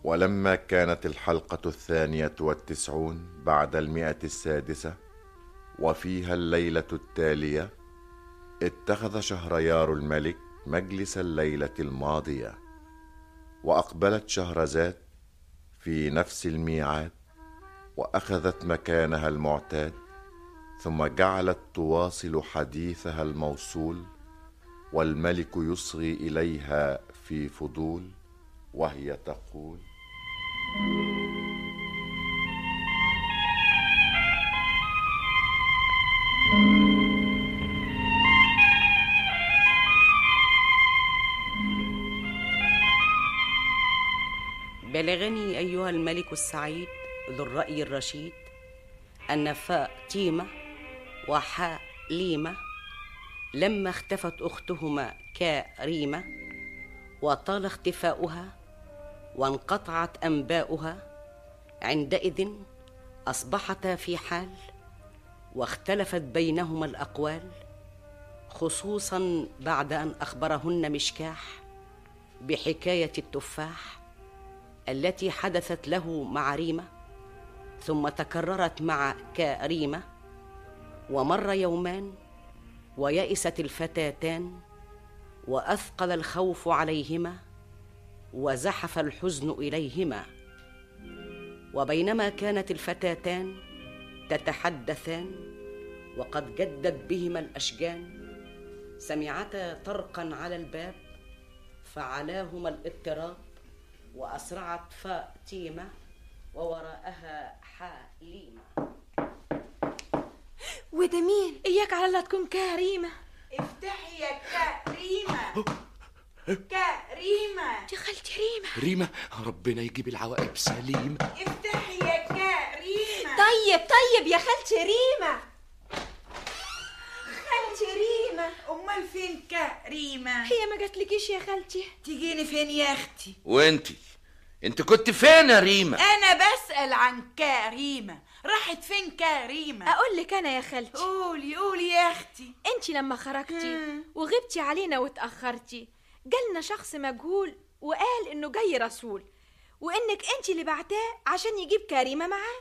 ولما كانت الحلقة الثانية والتسعون بعد المئة السادسة وفيها الليلة التالية اتخذ شهريار الملك مجلس الليلة الماضية وأقبلت شهرزاد في نفس الميعاد وأخذت مكانها المعتاد ثم جعلت تواصل حديثها الموصول والملك يصغي إليها في فضول وهي تقول بلغني أيها الملك السعيد ذو الرأي الرشيد أن فاطمة وحليمة لما اختفت أختهما كريمة وطال اختفاؤها وانقطعت أنباؤها عندئذ أصبحتا في حال واختلفت بينهما الأقوال خصوصا بعد أن أخبرهن مشكاح بحكاية التفاح التي حدثت له مع ريمة ثم تكررت مع كريمة ومر يومان ويئست الفتاتان واثقل الخوف عليهما وزحف الحزن اليهما وبينما كانت الفتاتان تتحدثان وقد جدت بهما الاشجان سمعتا طرقا على الباب فعلاهما الاضطراب واسرعت فاطمه ووراءها حليمه وده مين؟ إياك على الله تكون كريمة افتحي يا كريمة كريمة يا خالتي ريمة ريمة ربنا يجيب العواقب سليم افتحي يا كريمة طيب طيب يا خالتي ريمة خالتي ريمة امال فين كريمة هي ما جاتلكيش يا خالتي تجيني فين يا اختي وانتي انت كنت فين يا ريمة انا بسأل عن كريمة راحت فين كريمة أقول لك أنا يا خالتي قولي قولي يا اختي أنت لما خرجتي مم. وغبتي علينا واتأخرتي جالنا شخص مجهول وقال إنه جاي رسول وإنك أنت اللي بعتاه عشان يجيب كريمة معاه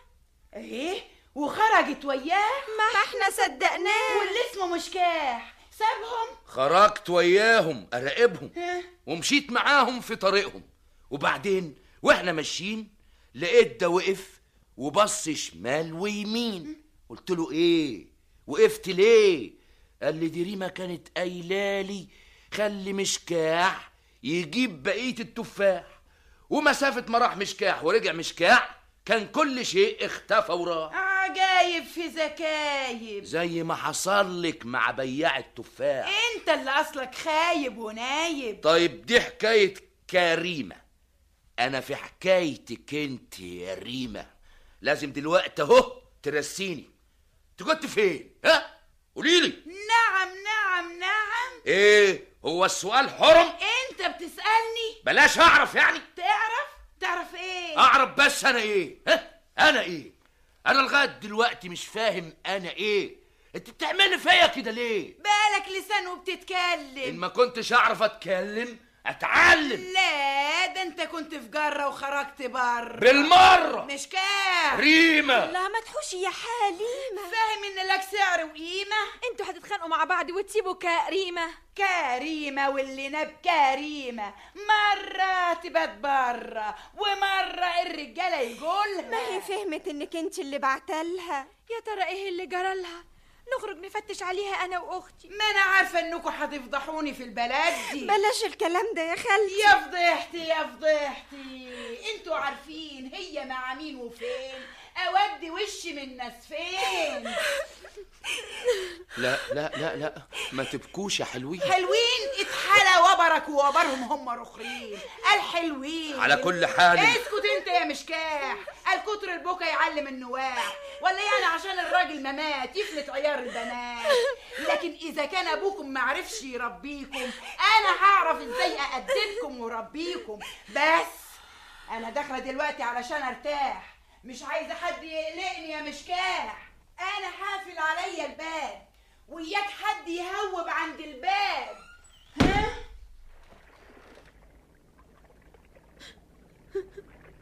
ايه وخرجت وياه ما احنا صدقناه واللي اسمه مشكاح سابهم خرجت وياهم اراقبهم ها؟ ومشيت معاهم في طريقهم وبعدين واحنا ماشيين لقيت ده وقف وبص شمال ويمين قلت له ايه وقفت ليه قال لي دي ريما كانت قايلالي خلي مشكاح يجيب بقيه التفاح ومسافه ما راح مشكاح ورجع مشكاح كان كل شيء اختفى وراح عجايب في زكايب زي ما حصل لك مع بياع التفاح انت اللي اصلك خايب ونايب طيب دي حكاية كريمة أنا في حكايتك أنت يا ريمة لازم دلوقتي أهو ترسيني أنت كنت فين؟ ها؟ قوليلي نعم نعم نعم إيه هو السؤال حرم؟ انت بتسألني بلاش أعرف يعني تعرف تعرف ايه أعرف بس أنا إيه؟ ها؟ أنا إيه؟ أنا لغاية دلوقتي مش فاهم أنا إيه؟ أنت بتعملي فيا كده ليه؟ بالك لسان إن وبتتكلم ما كنتش أعرف أتكلم أتعلم لا ده انت كنت في جرة وخرجت بره بالمرة مش كام ريمة لا ما تحوشي يا حليمة فاهم ان لك سعر وقيمة انتوا هتتخانقوا مع بعض وتسيبوا كريمة كريمة واللي ناب كريمة مرة تبات برا ومرة الرجالة يقولها ما هي فهمت انك انت اللي بعتلها يا ترى ايه اللي جرالها نخرج نفتش عليها انا واختي ما انا عارفة انكم هتفضحوني في البلد دي بلاش الكلام ده يا خالتي يا فضيحتي يا فضيحتي انتوا عارفين هي مع مين وفين اودي وشي من الناس فين لا لا لا لا ما تبكوش يا حلوين حلوين اتحلى وبرك ووبرهم هم رخرين الحلوين على كل حال اسكت انت يا مشكاح الكتر البكا يعلم النواح ولا يعني عشان الراجل ما مات يفلت عيار البنات لكن اذا كان ابوكم ما عرفش يربيكم انا هعرف ازاي اقدمكم واربيكم بس انا داخله دلوقتي علشان ارتاح مش عايزه حد يقلقني يا مشكاح انا حافل عليا الباب وياك حد يهوب عند الباب ها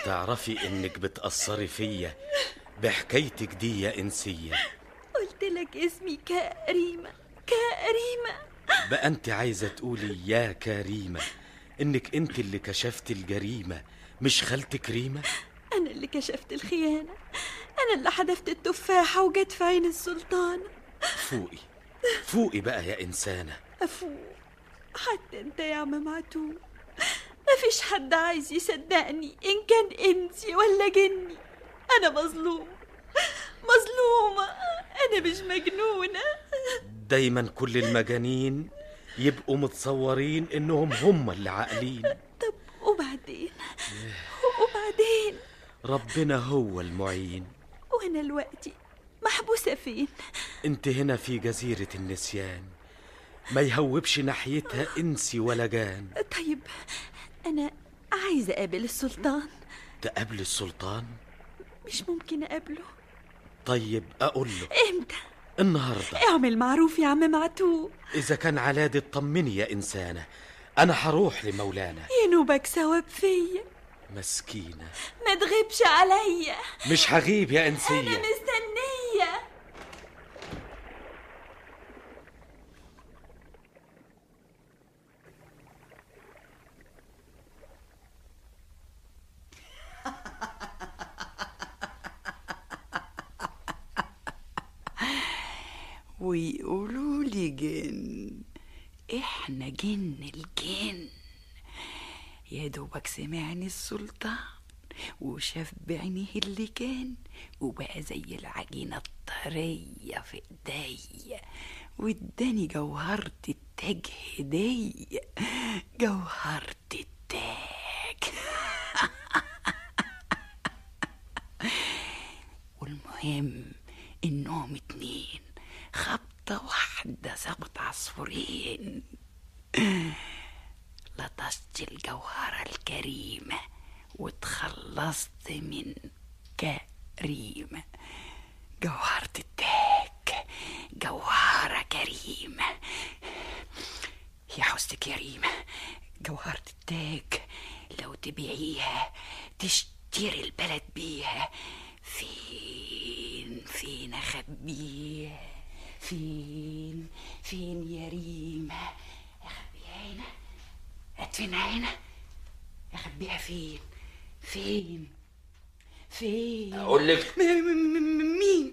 تعرفي انك بتأثري فيا بحكايتك دي يا انسية قلت لك اسمي كريمة كريمة بقى انت عايزة تقولي يا كريمة انك انت اللي كشفت الجريمة مش خالتك كريمة أنا اللي كشفت الخيانة أنا اللي حدفت التفاحة وجت في عين السلطان فوقي فوقي بقى يا إنسانة أفوق حتى أنت يا عم معتوه مفيش حد عايز يصدقني إن كان إنسي ولا جني أنا مظلوم مظلومة أنا مش مجنونة دايما كل المجانين يبقوا متصورين انهم هم اللي عاقلين طب وبعدين وبعدين ربنا هو المعين وأنا دلوقتي محبوسة فين انت هنا في جزيرة النسيان ما يهوبش ناحيتها انسي ولا جان طيب أنا عايزة أقابل السلطان تقابل السلطان مش ممكن أقابله طيب اقول له إمتى النهارده اعمل معروف يا عم معتوه اذا كان علادي اطمني يا انسانه انا هروح لمولانا ينوبك ثواب فيا مسكينه ما تغيبش عليا مش هغيب يا أنا انسيه مستنية ويقولوا لي جن احنا جن الجن يا دوبك سمعني السلطان وشاف بعينيه اللي كان وبقى زي العجينة الطرية في ايديا واداني جوهرة التاج هدية جوهرة التاج والمهم انهم اتنين خبطة واحدة سابت عصفورين لطشت الجوهرة الكريمة وتخلصت من كريمة جوهرة التاج جوهرة كريمة يا حسنك يا ريمة جوهرة التاج لو تبيعيها تشتري البلد بيها فين فين اخبيها فين فين يا ريمة اخبيها هنا ادفنها هنا اخبيها فين فين فين اقول لك م- م- م- مين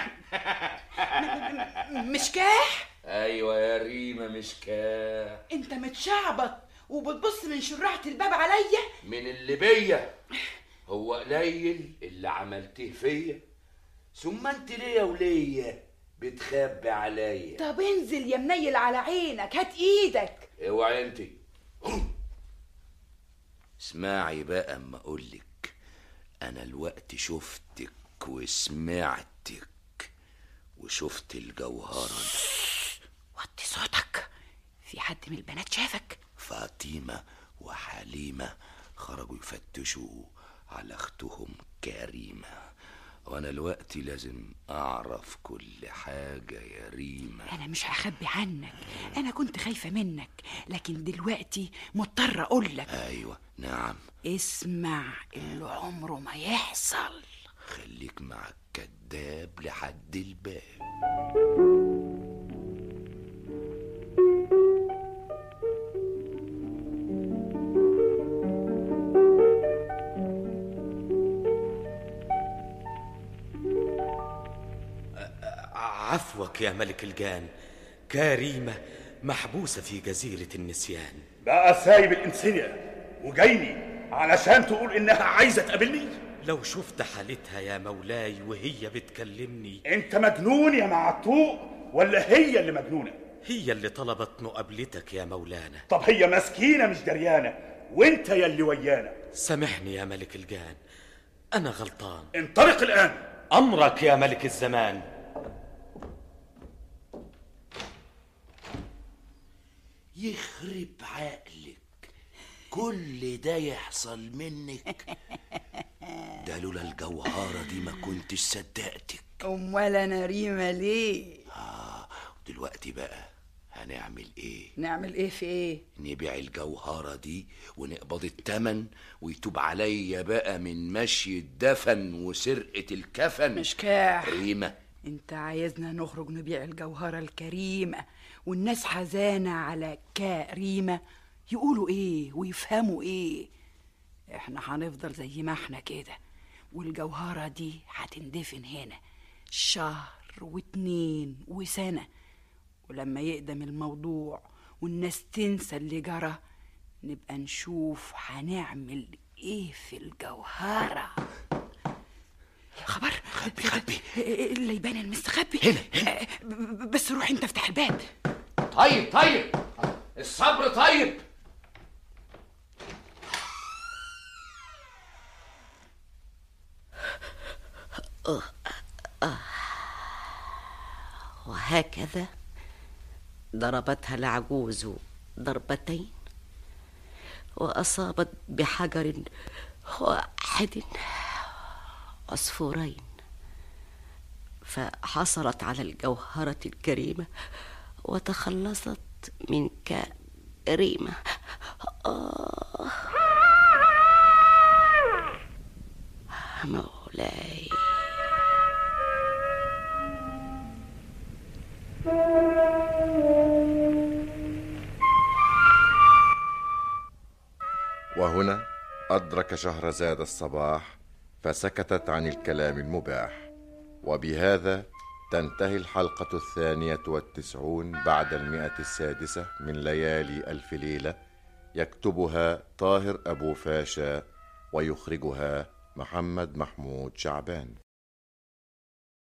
مشكاح ايوه يا ريمه مش كا انت متشعبط وبتبص من شراحة الباب عليا من اللي بيا هو قليل اللي عملته فيا ثم انت ليا وليا بتخبي عليا طب انزل يا منيل على عينك هات ايدك اوعي انت اسمعي بقى اما اقولك انا الوقت شفتك وسمعتك وشفت الجوهرة دي وطي صوتك في حد من البنات شافك فاطمة وحليمة خرجوا يفتشوا على اختهم كريمة وانا الوقت لازم اعرف كل حاجة يا ريمة انا مش هخبي عنك انا كنت خايفة منك لكن دلوقتي مضطر اقولك ايوه نعم اسمع اللي عمره ما يحصل خليك مع الكذاب لحد الباب عفوك يا ملك الجان كريمة محبوسة في جزيرة النسيان بقى سايب الإنسانية وجايني علشان تقول إنها عايزة تقابلني لو شفت حالتها يا مولاي وهي بتكلمني أنت مجنون يا معطوق ولا هي اللي مجنونة هي اللي طلبت مقابلتك يا مولانا طب هي مسكينة مش دريانة وانت يا اللي ويانا سامحني يا ملك الجان أنا غلطان انطلق الآن أمرك يا ملك الزمان يخرب عقلك كل ده يحصل منك ده لولا الجوهرة دي ما كنتش صدقتك امال انا ريمة ليه دلوقتي بقى هنعمل ايه نعمل ايه في ايه نبيع الجوهرة دي ونقبض التمن ويتوب عليا بقى من مشي الدفن وسرقة الكفن مشكاح ريمة انت عايزنا نخرج نبيع الجوهرة الكريمة والناس حزانة على كريمة يقولوا ايه ويفهموا ايه احنا هنفضل زي ما احنا كده والجوهرة دي هتندفن هنا شهر واتنين وسنة ولما يقدم الموضوع والناس تنسى اللي جرى نبقى نشوف هنعمل ايه في الجوهرة خبر خبي خبي اللي يبان المستخبي هنا بس روح انت افتح الباب طيب طيب الصبر طيب وهكذا ضربتها العجوز ضربتين واصابت بحجر واحد عصفورين فحصلت على الجوهره الكريمه وتخلصت من كريمه آه مولاي وهنا أدرك شهرزاد الصباح فسكتت عن الكلام المباح وبهذا تنتهي الحلقة الثانية والتسعون بعد المئة السادسة من ليالي ألف ليلة يكتبها طاهر أبو فاشا ويخرجها محمد محمود شعبان